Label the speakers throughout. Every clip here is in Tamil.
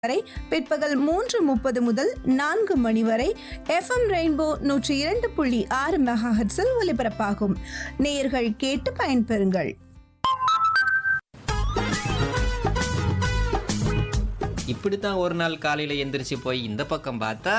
Speaker 1: வரை பிற்பகல் மூன்று முப்பது முதல் நான்கு மணி வரை எஃப்எம் ரெயின்போ நூற்றி இரண்டு புள்ளி ஆறு மெகாஹெட்ஸில் ஒலிபரப்பாகும் நேயர்கள் கேட்டு பயன்பெறுங்கள்
Speaker 2: இப்படித்தான் ஒரு நாள் காலையில எந்திரிச்சு போய் இந்த பக்கம் பார்த்தா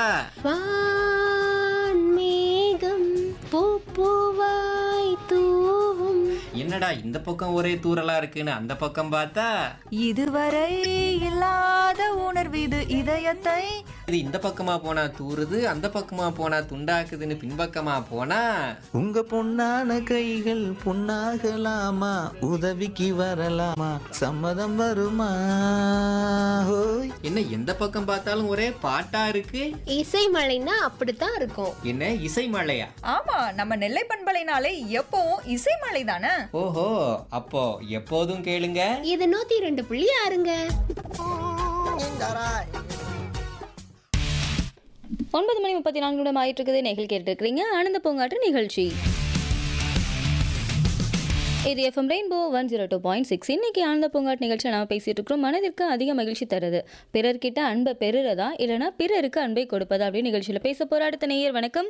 Speaker 3: வான்மேகம் பூப்பூவாய் தூவும்
Speaker 2: என்னடா இந்த பக்கம் ஒரே தூரலா இருக்குன்னு அந்த பக்கம் பார்த்தா
Speaker 4: இதுவரை இல்லாத உணர்வு இது இதயத்தை
Speaker 2: இது இந்த பக்கமா போனா தூறுது அந்த பக்கமா போனா துண்டாக்குதுன்னு பின்பக்கமா போனா
Speaker 5: உங்க பொன்னான கைகள் பொன்னாகலாமா உதவிக்கு வரலாமா சம்மதம் வருமா ஹோய்
Speaker 2: என்ன எந்த பக்கம் பார்த்தாலும் ஒரே பாட்டா இருக்கு
Speaker 3: இசை மழைன்னா அப்படித்தான் இருக்கும்
Speaker 2: என்ன இசை மழையா
Speaker 4: ஆமா நம்ம நெல்லை பண்பலைனாலே எப்பவும் இசைமலை தானே
Speaker 2: ஓஹோ அப்போ எப்போதும் கேளுங்க
Speaker 3: இது நூத்தி ரெண்டு புள்ளி ஆறுங்க
Speaker 6: ஒன்பது மணி முப்பத்தி நான்கு நிமிடம் ஆயிட்டு இருக்குது நீங்கள் கேட்டுருக்கிறீங்க ஆனந்த பூங்காற்று நிகழ்ச்சி இது FM rainbow one zero two point six இன்னைக்கு ஆனந்த பூங்காட் நிகழ்ச்சி நாம பேசிட்டு இருக்கிறோம் மனதிற்கு அதிக மகிழ்ச்சி தருது பிறர்கிட்ட அன்பை பெறுறதா இல்லைனா பிறருக்கு அன்பை கொடுப்பதா அப்படின்னு நிகழ்ச்சியில பேச போற அடுத்த நேயர் வணக்கம்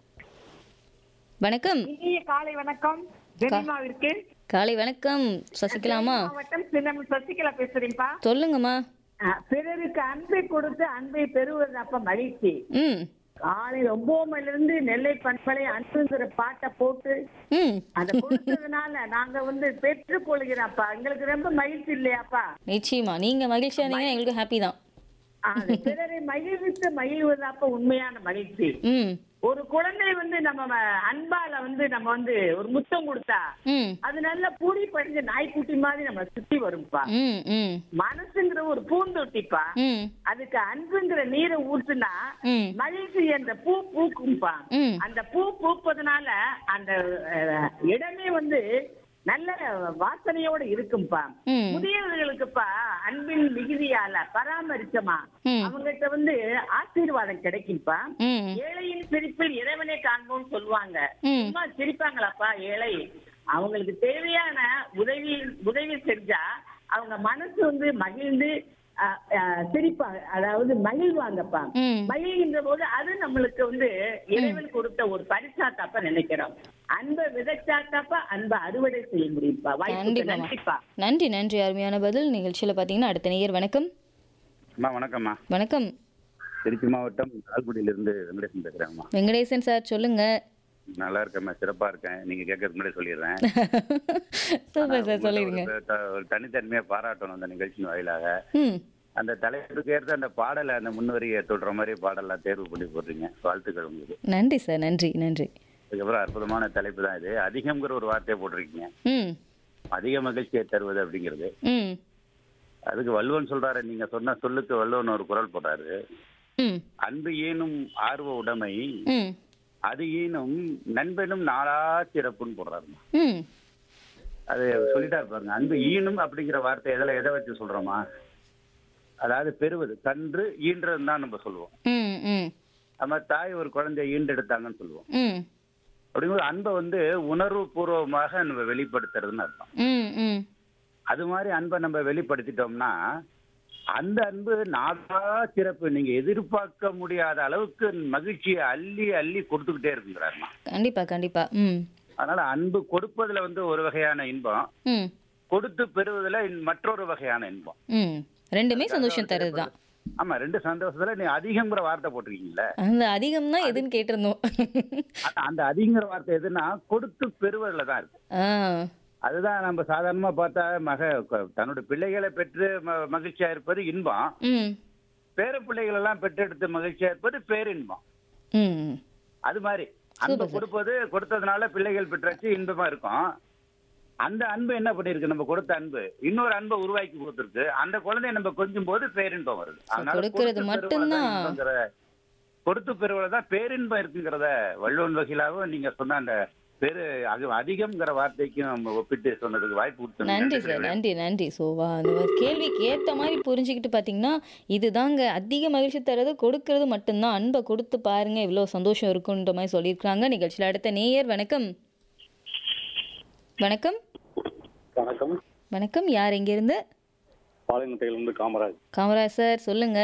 Speaker 6: வணக்கம்
Speaker 7: இனிய காலை வணக்கம் ஜெனிமாவிற்கு
Speaker 6: காலை வணக்கம் சசிகலாமா
Speaker 7: மாவட்டம் சின்னம் சசிகலா பேசுறீங்கப்பா
Speaker 6: சொல்லுங்கம்மா
Speaker 7: அஹ், பிறருக்கு அன்பை கொடுத்து அன்பை பெறுவது அப்ப மகிழ்ச்சி
Speaker 6: ம்
Speaker 7: காலை ஒன்பது மணில இருந்து நெல்லை பண்பலை அன்புங்கிற பாட்டை போட்டு
Speaker 6: ம்
Speaker 7: அதை கொடுத்ததுனால நாங்க வந்து பெற்றுக் கொள்கிறோம்ப்பா எங்களுக்கு ரொம்ப மகிழ்ச்சி இல்லையாப்பா
Speaker 6: நிச்சயமா நீங்க மகிழ்ச்சியா இருந்தீங்கன்னா எங்களுக்கு ஹாப்பி தான்
Speaker 7: அது பிறரை மகிழ்வித்து மகிழ்வதாப்ப உண்மையான மகிழ்ச்சி
Speaker 6: ம்
Speaker 7: ஒரு குழந்தை வந்து நம்ம ம- அன்பால வந்து நம்ம வந்து ஒரு முத்தம் கொடுத்தா
Speaker 6: ம்
Speaker 7: அது நல்ல பூடி படிஞ்ச நாய்க்குட்டி மாதிரி நம்ம சுத்தி வரும்பா
Speaker 6: ம் ம்
Speaker 7: மனசுங்கிற ஒரு பூந்தொட்டிப்பா
Speaker 6: ம்
Speaker 7: அதுக்கு அன்புங்கிற நீரை ஊத்துனா
Speaker 6: ம்
Speaker 7: மகிழ்ச்சி அந்த பூ பூக்கும்பா
Speaker 6: ம்
Speaker 7: அந்த பூ பூப்பதனால அந்த அஹ், இடமே வந்து நல்ல வாசனையோட இருக்கும்பா
Speaker 6: ம்
Speaker 7: முதியவர்களுக்குப்பா அன்பின் மிகுதியால பராமரிச்சமா
Speaker 6: ம்.
Speaker 7: அவங்ககிட்ட வந்து ஆசீர்வாதம் கிடைக்கும்பா
Speaker 6: ம்
Speaker 7: ஏழையின் சிரிப்பில் இறைவனை காண்போம்னு சொல்லுவாங்க
Speaker 6: ம்.
Speaker 7: சும்மா சிரிப்பாங்களாப்பா ஏழை அவங்களுக்கு தேவையான உதவி உதவி செஞ்சா அவங்க மனசு வந்து மகிழ்ந்து அஹ், அஹ், சிரிப்பாங்க அதாவது மகிழ்வாங்கப்பா
Speaker 6: ம்
Speaker 7: மகிழ்கின்ற போது அது நம்மளுக்கு வந்து இறைவன் கொடுத்த ஒரு பரிசாத்தாப்ப நினைக்கிறோம் அன்பை விதைச்சாத்தாப்பா அன்பை அறுவடை செய்ய முடியும்ப்பா வாய்ப்புக்கு
Speaker 6: கண்டிப்பாம்மா.
Speaker 7: நன்றிப்பா
Speaker 6: நன்றி நன்றி அருமையான பதில் நிகழ்ச்சியில் பார்த்தீங்கன்னா அடுத்த நேயர் வணக்கம்
Speaker 8: அம்மா வணக்கம்மா
Speaker 6: வணக்கம்
Speaker 8: திருச்சி மாவட்டம் லால்குடியிலிருந்து வெங்கடேசன் பேசுறேன்மா
Speaker 6: வெங்கடேசன் சார் சொல்லுங்க
Speaker 8: நல்லா இருக்கேம்மா சிறப்பா இருக்கேன் நீங்க கேட்கறதுக்கு முன்னாடி சொல்லிடுறேன்
Speaker 6: சூப்பர் சார் சொல்லிடுங்க
Speaker 8: ஒரு த- ஒரு தனித்தன்மையா பாராட்டணும் அந்த நிகழ்ச்சியின் வாயிலாக
Speaker 6: ம்
Speaker 8: அந்த தலைப்புக்கு ஏற்ற அந்த பாடலை அந்த முன்வரியை தொடுற மாதிரி பாடலாம் தேர்வு பண்ணி போடுறீங்க வாழ்த்துக்கள் உங்களுக்கு
Speaker 6: நன்றி சார் நன்றி நன்றி
Speaker 8: அதுக்கப்புறம் அற்புதமான தலைப்பு தான் இது அதிகம்ங்கிற ஒரு வார்த்தையை போட்டிருக்கீங்க
Speaker 6: ம்
Speaker 8: அதிக மகிழ்ச்சியை தருவது அப்படிங்கிறது
Speaker 6: ம்
Speaker 8: அதுக்கு வள்ளுவன் சொல்றாரு நீங்க சொன்ன சொல்லுக்கு வள்ளுவன் ஒரு குரல் போட்டாரு
Speaker 6: ம்
Speaker 8: அன்பு ஈனும் ஆர்வ உடைமை
Speaker 6: ம்
Speaker 8: அது ஈனும் நண்பனும் நாளா சிறப்புன்னு போடுறாருமா
Speaker 6: ம்
Speaker 8: அது சொல்லிட்டா பாருங்க அன்பு ஈனும் அப்படிங்கிற வார்த்தை எதில் எதை வச்சு சொல்றோமா அதாவது பெறுவது கன்று ஈன்றதுன்னு தான் நம்ம சொல்லுவோம்
Speaker 6: ம் ம்
Speaker 8: நம்ம தாய் ஒரு குழந்தைய ஈண்டெடுத்தாங்கன்னு சொல்லுவோம்
Speaker 6: ம்
Speaker 8: அப்படிங்கும்போது அன்பை வந்து உணர்வு பூர்வமாக நம்ம வெளிப்படுத்துறதுன்னு அர்த்தம்
Speaker 6: ம் ம்
Speaker 8: அது மாதிரி அன்பை நம்ம வெளிப்படுத்திட்டோம்னா அந்த அன்பு நாளா சிறப்பு நீங்க எதிர்பார்க்க முடியாத அளவுக்கு மகிழ்ச்சியை அள்ளி அள்ளி கொடுத்துக்கிட்டே இருக்குங்கிறாருமா
Speaker 6: கண்டிப்பா கண்டிப்பா ம்
Speaker 8: அதனால அன்பு கொடுப்பதுல வந்து ஒரு வகையான இன்பம்
Speaker 6: ம்
Speaker 8: கொடுத்து பெறுவதுல இன்- மற்றொரு வகையான இன்பம்
Speaker 6: ம் ரெண்டுமே சந்தோஷம் தருது தான்
Speaker 8: ஆமா ரெண்டு சந்தோஷத்துல நீ அதிகங்கிற வார்த்தை போட்டிருக்கீங்கல்ல
Speaker 6: அந்த அதிகம் தான் எதுன்னு கேட்டிருந்தோம்
Speaker 8: ஆனா அந்த அதிகங்கிற வார்த்தை எதுன்னா கொடுத்து பெறுவதுல தான் இருக்கு
Speaker 6: ஆ
Speaker 8: அதுதான் நம்ம சாதாரணமா பார்த்தா மக க- தன்னோட பிள்ளைகளை பெற்று ம- மகிழ்ச்சியா இருப்பது இன்பம்
Speaker 6: ம்
Speaker 8: பேர பிள்ளைகள் எல்லாம் பெற்றெடுத்து மகிழ்ச்சியா இருப்பது பேரின்பம்
Speaker 6: ம்
Speaker 8: அது மாதிரி அன்பு கொடுப்பது கொடுத்ததுனால பிள்ளைகள் பெற்றாச்சு இன்பமா இருக்கும் அந்த அன்பு என்ன பண்ணிருக்கு நம்ம கொடுத்த அன்பு இன்னொரு அன்பை உருவாக்கி கொடுத்துருக்கு அந்த குழந்தைய நம்ம கொஞ்சம் போது பேரின்பம் வருது அதனால
Speaker 6: கொடுக்கறது
Speaker 8: கொடுத்து
Speaker 6: மட்டும்தான்.
Speaker 8: பெறுவதுதான் இன்பங்கிற- கொடுத்து பெறுவதுதான் பேரின்பம் இருக்குங்கிறத வள்ளுவன் வகையிலாவும் நீங்க சொன்ன அந்த பெரு அது அதிகம்ங்கிற வார்த்தைக்கும் நம்ம ஒப்பிட்டு சொன்னதுக்கு வாய்ப்பு கொடுத்தோம்
Speaker 6: நன்றி சார் நன்றி நன்றி சோவா அந்த மாதிரி கேள்விக்கு ஏற்ற மாதிரி புரிஞ்சுக்கிட்டு பார்த்தீங்கன்னா இதுதாங்க அதிக மகிழ்ச்சி தரது கொடுக்கறது மட்டும்தான் அன்பை கொடுத்து பாருங்க இவ்வளோ சந்தோஷம் இருக்குன்ற மாதிரி சொல்லியிருக்காங்க நிகழ்ச்சியில் அடுத்த நேயர் வணக்கம் வணக்கம்
Speaker 9: வணக்கம்
Speaker 6: வணக்கம் யார் எங்கேருந்து
Speaker 9: பாளையங்குட்டையிலிருந்து காமராஜ்
Speaker 6: காமராஜ் சார் சொல்லுங்க